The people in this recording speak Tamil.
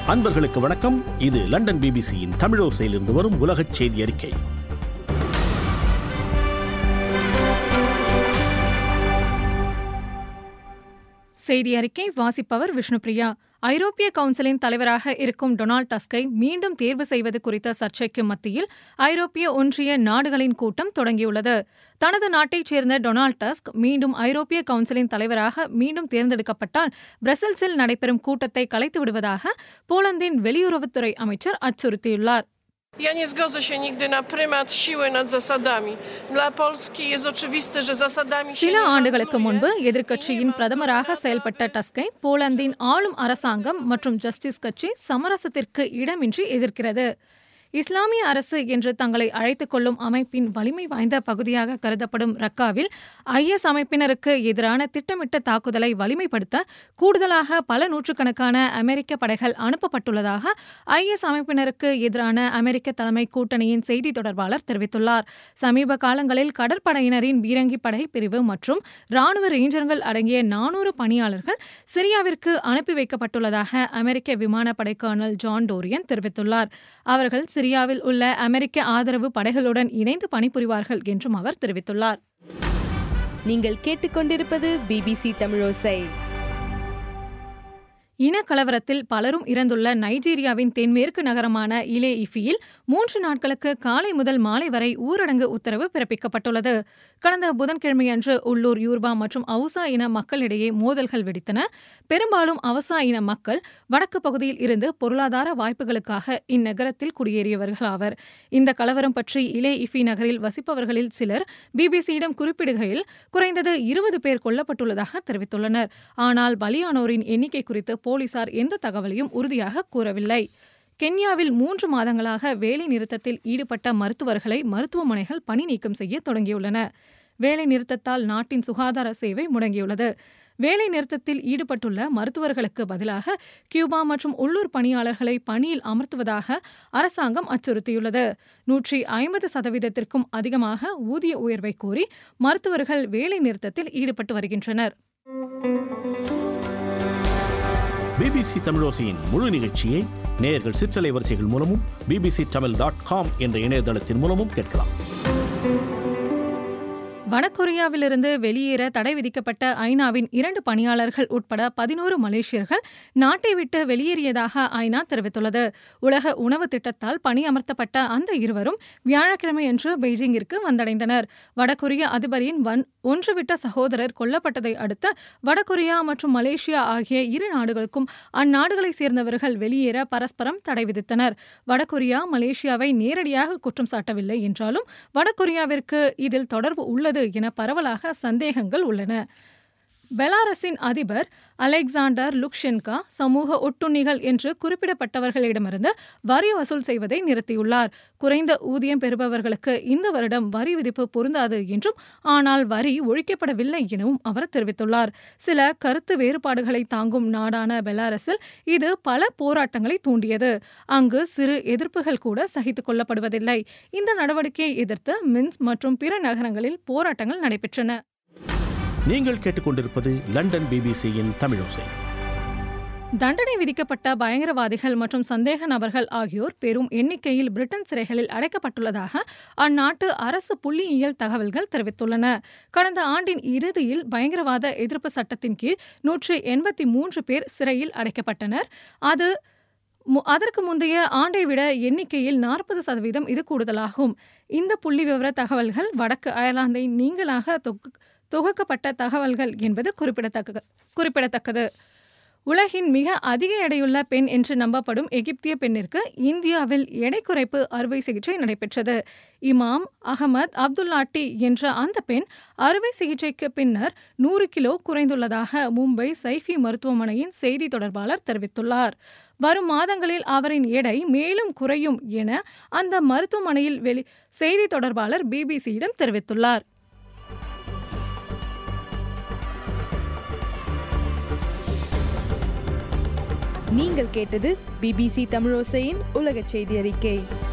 அன்பர்களுக்கு வணக்கம் இது லண்டன் பிபிசியின் தமிழோசையிலிருந்து வரும் உலகச் செய்தி அறிக்கை செய்தி அறிக்கை வாசிப்பவர் விஷ்ணுபிரியா ஐரோப்பிய கவுன்சிலின் தலைவராக இருக்கும் டொனால்ட் டஸ்கை மீண்டும் தேர்வு செய்வது குறித்த சர்ச்சைக்கு மத்தியில் ஐரோப்பிய ஒன்றிய நாடுகளின் கூட்டம் தொடங்கியுள்ளது தனது நாட்டைச் சேர்ந்த டொனால்ட் டஸ்க் மீண்டும் ஐரோப்பிய கவுன்சிலின் தலைவராக மீண்டும் தேர்ந்தெடுக்கப்பட்டால் பிரசல்ஸில் நடைபெறும் கூட்டத்தை கலைத்து விடுவதாக போலந்தின் வெளியுறவுத்துறை அமைச்சர் அச்சுறுத்தியுள்ளார் Ja nie zgodzę się nigdy na prymat siły nad zasadami. Dla Polski jest oczywiste, że zasadami się சில nie ஆண்டுகளுக்கு handluje. முன்பு எதிர்க்கட்சியின் பிரதமராக செயல்பட்ட டஸ்கை போலந்தின் ஆளும் அரசாங்கம் மற்றும் ஜஸ்டிஸ் கட்சி சமரசத்திற்கு இடமின்றி எதிர்க்கிறது இஸ்லாமிய அரசு என்று தங்களை அழைத்துக் கொள்ளும் அமைப்பின் வலிமை வாய்ந்த பகுதியாக கருதப்படும் ரக்காவில் ஐஎஸ் அமைப்பினருக்கு எதிரான திட்டமிட்ட தாக்குதலை வலிமைப்படுத்த கூடுதலாக பல நூற்றுக்கணக்கான அமெரிக்க படைகள் அனுப்பப்பட்டுள்ளதாக ஐஎஸ் அமைப்பினருக்கு எதிரான அமெரிக்க தலைமை கூட்டணியின் செய்தி தொடர்பாளர் தெரிவித்துள்ளார் சமீப காலங்களில் கடற்படையினரின் பீரங்கி படை பிரிவு மற்றும் ராணுவ ரேஞ்சர்கள் அடங்கிய நானூறு பணியாளர்கள் சிரியாவிற்கு அனுப்பி வைக்கப்பட்டுள்ளதாக அமெரிக்க விமானப்படை கர்னல் ஜான் டோரியன் தெரிவித்துள்ளார் அவர்கள் சிரியாவில் உள்ள அமெரிக்க ஆதரவு படைகளுடன் இணைந்து பணிபுரிவார்கள் என்றும் அவர் தெரிவித்துள்ளார் நீங்கள் கேட்டுக்கொண்டிருப்பது பிபிசி தமிழோசை இனக்கலவரத்தில் பலரும் இறந்துள்ள நைஜீரியாவின் தென்மேற்கு நகரமான இலே இஃபியில் மூன்று நாட்களுக்கு காலை முதல் மாலை வரை ஊரடங்கு உத்தரவு பிறப்பிக்கப்பட்டுள்ளது கடந்த புதன்கிழமையன்று உள்ளூர் யூர்பா மற்றும் அவுசா இன மக்களிடையே மோதல்கள் வெடித்தன பெரும்பாலும் அவசா இன மக்கள் வடக்கு பகுதியில் இருந்து பொருளாதார வாய்ப்புகளுக்காக இந்நகரத்தில் குடியேறியவர்கள் ஆவர் இந்த கலவரம் பற்றி இலே இஃபி நகரில் வசிப்பவர்களில் சிலர் பிபிசியிடம் குறிப்பிடுகையில் குறைந்தது இருபது பேர் கொல்லப்பட்டுள்ளதாக தெரிவித்துள்ளனர் ஆனால் பலியானோரின் எண்ணிக்கை குறித்து போலீசார் எந்த தகவலையும் உறுதியாக கூறவில்லை கென்யாவில் மூன்று மாதங்களாக வேலை நிறுத்தத்தில் ஈடுபட்ட மருத்துவர்களை மருத்துவமனைகள் பணி நீக்கம் செய்ய தொடங்கியுள்ளன வேலை நிறுத்தத்தால் நாட்டின் சுகாதார சேவை முடங்கியுள்ளது வேலை நிறுத்தத்தில் ஈடுபட்டுள்ள மருத்துவர்களுக்கு பதிலாக கியூபா மற்றும் உள்ளூர் பணியாளர்களை பணியில் அமர்த்துவதாக அரசாங்கம் அச்சுறுத்தியுள்ளது நூற்றி ஐம்பது சதவீதத்திற்கும் அதிகமாக ஊதிய உயர்வை கோரி மருத்துவர்கள் வேலை நிறுத்தத்தில் ஈடுபட்டு வருகின்றனர் பிபிசி தமிழோசையின் முழு நிகழ்ச்சியை நேயர்கள் சிற்றலை வரிசைகள் மூலமும் பிபிசி தமிழ் டாட் காம் என்ற இணையதளத்தின் மூலமும் கேட்கலாம் வடகொரியாவிலிருந்து வெளியேற தடை விதிக்கப்பட்ட ஐநாவின் இரண்டு பணியாளர்கள் உட்பட பதினோரு மலேசியர்கள் நாட்டை விட்டு வெளியேறியதாக ஐநா தெரிவித்துள்ளது உலக உணவு திட்டத்தால் பணியமர்த்தப்பட்ட அந்த இருவரும் வியாழக்கிழமையன்று பெய்ஜிங்கிற்கு வந்தடைந்தனர் வடகொரிய அதிபரின் வன் ஒன்றுவிட்ட சகோதரர் கொல்லப்பட்டதை அடுத்து வடகொரியா மற்றும் மலேசியா ஆகிய இரு நாடுகளுக்கும் அந்நாடுகளைச் சேர்ந்தவர்கள் வெளியேற பரஸ்பரம் தடை விதித்தனர் வடகொரியா மலேசியாவை நேரடியாக குற்றம் சாட்டவில்லை என்றாலும் வடகொரியாவிற்கு இதில் தொடர்பு உள்ளது என பரவலாக சந்தேகங்கள் உள்ளன பெலாரஸின் அதிபர் அலெக்சாண்டர் லுக்ஷென்கா சமூக ஒட்டுண்ணிகள் என்று குறிப்பிடப்பட்டவர்களிடமிருந்து வரி வசூல் செய்வதை நிறுத்தியுள்ளார் குறைந்த ஊதியம் பெறுபவர்களுக்கு இந்த வருடம் வரி விதிப்பு பொருந்தாது என்றும் ஆனால் வரி ஒழிக்கப்படவில்லை எனவும் அவர் தெரிவித்துள்ளார் சில கருத்து வேறுபாடுகளை தாங்கும் நாடான பெலாரஸில் இது பல போராட்டங்களை தூண்டியது அங்கு சிறு எதிர்ப்புகள் கூட சகித்துக் கொள்ளப்படுவதில்லை இந்த நடவடிக்கையை எதிர்த்து மின்ஸ் மற்றும் பிற நகரங்களில் போராட்டங்கள் நடைபெற்றன நீங்கள் கேட்டுக்கொண்டிருப்பது லண்டன் பிபிசியின் தமிழோசை தண்டனை விதிக்கப்பட்ட பயங்கரவாதிகள் மற்றும் சந்தேக நபர்கள் ஆகியோர் பெரும் எண்ணிக்கையில் பிரிட்டன் சிறைகளில் அடைக்கப்பட்டுள்ளதாக அந்நாட்டு அரசு புள்ளியியல் தகவல்கள் தெரிவித்துள்ளன கடந்த ஆண்டின் இறுதியில் பயங்கரவாத எதிர்ப்பு சட்டத்தின் கீழ் நூற்றி எண்பத்தி மூன்று பேர் சிறையில் அடைக்கப்பட்டனர் அது மு- அதற்கு முந்தைய ஆண்டை விட எண்ணிக்கையில் நாற்பது சதவீதம் இது கூடுதலாகும் இந்த புள்ளி விவர தகவல்கள் வடக்கு அயர்லாந்தை நீங்களாக தொகு- தொகுக்கப்பட்ட தகவல்கள் என்பது குறிப்பிடத்தக்க குறிப்பிடத்தக்கது உலகின் மிக அதிக எடையுள்ள பெண் என்று நம்பப்படும் எகிப்திய பெண்ணிற்கு இந்தியாவில் எடை குறைப்பு அறுவை சிகிச்சை நடைபெற்றது இமாம் அகமது அப்துல்லாட்டி என்ற அந்த பெண் அறுவை சிகிச்சைக்கு பின்னர் நூறு கிலோ குறைந்துள்ளதாக மும்பை சைஃபி மருத்துவமனையின் செய்தி தொடர்பாளர் தெரிவித்துள்ளார் வரும் மாதங்களில் அவரின் எடை மேலும் குறையும் என அந்த மருத்துவமனையில் வெளி செய்தி தொடர்பாளர் பிபிசியிடம் தெரிவித்துள்ளார் நீங்கள் கேட்டது பிபிசி தமிழோசையின் உலக செய்தி அறிக்கை